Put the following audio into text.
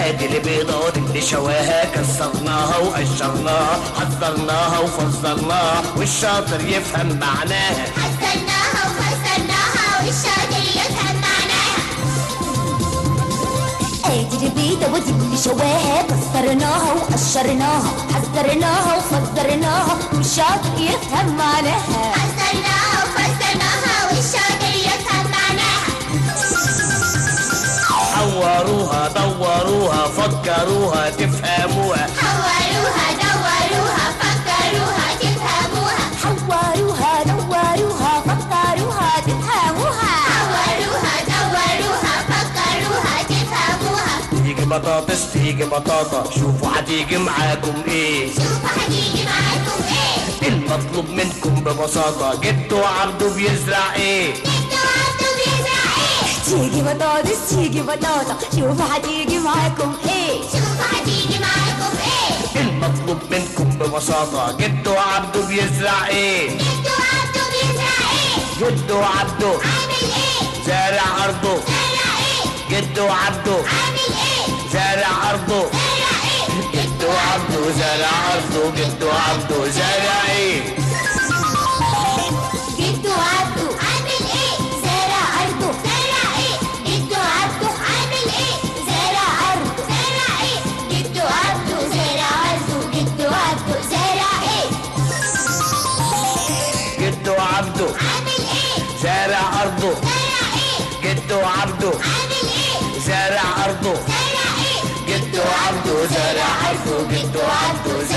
ادي البيضات اللي شواها كسرناها وقشرناها حضرناها وفصلناها والشاطر يفهم معناها حسناها وفسرناها والشاطر يفهم معناها ادي البيضة ودي اللي شواها كسرناها وقشرناها حذرناها وفجرناها والشاطر يفهم معناها حسناها وفسرناها والشاطر يفهم معناها حوروها دوروها فكروها تفهموها حوروها دوروها فكروها تفهموها حوروها دوروها فكروها تفهموها حوروها دوروها فكروها تفهموها تيجي بطاطس تيجي بطاطا شوفوا هتيجي معاكم ايه شوفوا هتيجي معاكم ايه المطلوب منكم ببساطة جدوا عبده بيزرع ايه انتوا عبدوا بيزرع ايه تيجي بطاطس تيجي بطاطا شوفوا هتيجي معاكم ايه شوفوا هتيجي معاكم ايه المطلوب منكم ببساطة جدوا عبده بيزرع ايه انتوا عبدوا بيزرع ايه جدوا عبده عامل ايه زارع ارضه زرع ايه جدوا عبده عامل ايه زارع ارضه زرع ايه جدوا عبده زارع ارضه جدوا عبده زارع ايه جدو عبده عامل ايه زارع ارضه زرع ايه جدو عبده عامل ايه زارع ارضه زرع ايه جدو عبده زارع ارضه جدو عبده زارع ايه جدوا عبده عامل ايه زارع ارضه زرع ايه جدوا عبده عامل ايه زارع ارضه زرع ايه جدوا عبده زارع ارضه جدوا عبده